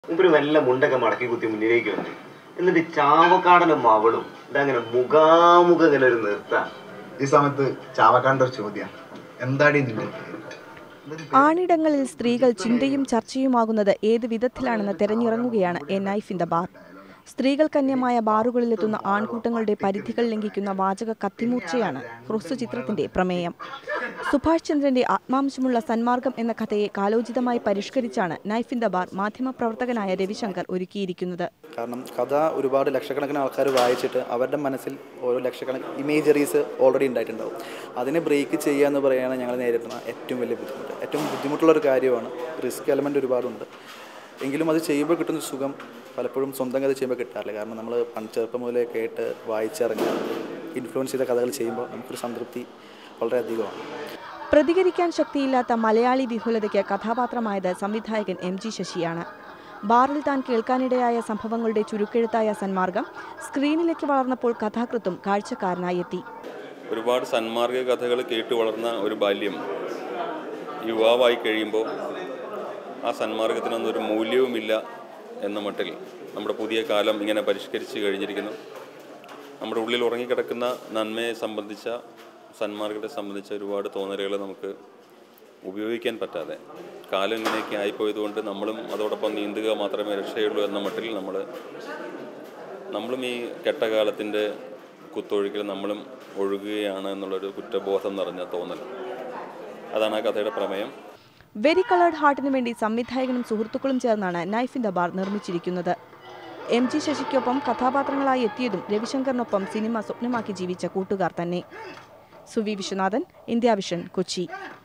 മുമ്പൊരു നല്ല മുണ്ടൊക്കെ മടക്കി കുത്തി മുന്നിലേക്ക് വന്നു എന്നിട്ട് ചാവക്കാടനും അവളും ഇതങ്ങനെ മുഖാമുഖം ഇങ്ങനെ ഒരു നിർത്താം ഈ സമയത്ത് ചാവക്കാണ്ട ഒരു ചോദ്യമാണ് എന്താടി നിന്റെ പേര്? ആണിടങ്ങളിൽ സ്ത്രീകൾ ചിന്തയും ചർച്ചയുമാകുന്നത് ഏത് വിധത്തിലാണെന്ന് തെരഞ്ഞിറങ്ങുകയാണ് a knife in the bar സ്ത്രീകൾക്കന്യമായ ബാറുകളിലെത്തുന്ന ആൺകൂട്ടങ്ങളുടെ പരിധികൾ ലംഘിക്കുന്ന വാചക കത്തിമൂർച്ചയാണ് ഹ്രസ്വ ചിത്രത്തിന്റെ പ്രമേയം സുഭാഷ് ചന്ദ്രന്റെ ആത്മാംശമുള്ള സന്മാർഗം എന്ന കഥയെ കാലോചിതമായി പരിഷ്കരിച്ചാണ് നൈഫ് ഇൻ ദ ബാർ മാധ്യമപ്രവർത്തകനായ രവിശങ്കർ ഒരുക്കിയിരിക്കുന്നത് കാരണം കഥ ഒരുപാട് ലക്ഷക്കണക്കിന് ആൾക്കാർ വായിച്ചിട്ട് അവരുടെ മനസ്സിൽ ഓരോ ലക്ഷക്കണക്കിന് ഇമേജറീസ് ഓൾറെഡി ഉണ്ടായിട്ടുണ്ടാവും അതിനെ ബ്രേക്ക് ചെയ്യുക എന്ന് പറയുകയാണ് ഞങ്ങൾ നേരിടുന്ന ഏറ്റവും വലിയ ബുദ്ധിമുട്ട് ഏറ്റവും ബുദ്ധിമുട്ടുള്ള ഒരു കാര്യമാണ് റിസ്ക് എലമെൻ്റ് ഒരുപാടുണ്ട് എങ്കിലും അത് ചെയ്യുമ്പോൾ കിട്ടുന്ന ഒരു സുഖം പലപ്പോഴും സ്വന്തം കഥ ചെയ്യുമ്പോൾ കിട്ടാറില്ല കാരണം നമ്മൾ പണ്ട് ചെറുപ്പം മുതലേ കേട്ട് വായിച്ചിറങ്ങി ഇൻഫ്ലുവൻസ് ചെയ്ത കഥകൾ ചെയ്യുമ്പോൾ നമുക്കൊരു സംതൃപ്തി വളരെയധികമാണ് പ്രതികരിക്കാൻ ശക്തിയില്ലാത്ത മലയാളി വിഹുലതയ്ക്ക് കഥാപാത്രമായത് സംവിധായകൻ എം ജി ശശിയാണ് ബാറിൽ താൻ കേൾക്കാനിടയായ സംഭവങ്ങളുടെ ചുരുക്കെഴുത്തായ സന്മാർഗം സ്ക്രീനിലേക്ക് വളർന്നപ്പോൾ കഥാകൃത്തും കാഴ്ചക്കാരനായി എത്തി ഒരുപാട് സന്മാർഗ കഥകൾ കേട്ടു വളർന്ന ഒരു ബാല്യം യുവാവായി കഴിയുമ്പോൾ ആ സന്മാർഗത്തിനൊന്നും ഒരു മൂല്യവുമില്ല എന്ന മട്ടിൽ നമ്മുടെ പുതിയ കാലം ഇങ്ങനെ പരിഷ്കരിച്ച് കഴിഞ്ഞിരിക്കുന്നു നമ്മുടെ ഉള്ളിൽ ഉറങ്ങിക്കിടക്കുന്ന നന്മയെ സംബന്ധിച്ച സന്മാർഗത്തെ സംബന്ധിച്ച ഒരുപാട് തോന്നലുകൾ നമുക്ക് ഉപയോഗിക്കാൻ പറ്റാതെ കാലം ഇങ്ങനെയൊക്കെ ആയിപ്പോയതുകൊണ്ട് നമ്മളും അതോടൊപ്പം നീന്തുക മാത്രമേ രക്ഷയുള്ളൂ എന്ന മട്ടിൽ നമ്മൾ നമ്മളും ഈ കെട്ടകാലത്തിൻ്റെ കുത്തൊഴുക്കിൽ നമ്മളും ഒഴുകുകയാണ് എന്നുള്ളൊരു കുറ്റബോധം നിറഞ്ഞ തോന്നൽ അതാണ് ആ കഥയുടെ പ്രമേയം വെരി കളേർഡ് ഹാർട്ടിനു വേണ്ടി സംവിധായകനും സുഹൃത്തുക്കളും ചേർന്നാണ് നൈഫ് ഇൻ ദ ബാർ നിർമ്മിച്ചിരിക്കുന്നത് എം ജി ശശിക്കൊപ്പം കഥാപാത്രങ്ങളായി എത്തിയതും രവിശങ്കറിനൊപ്പം സിനിമ സ്വപ്നമാക്കി ജീവിച്ച കൂട്ടുകാർ തന്നെ സുവി വിശ്വനാഥൻ ഇന്ത്യ വിഷൻ കൊച്ചി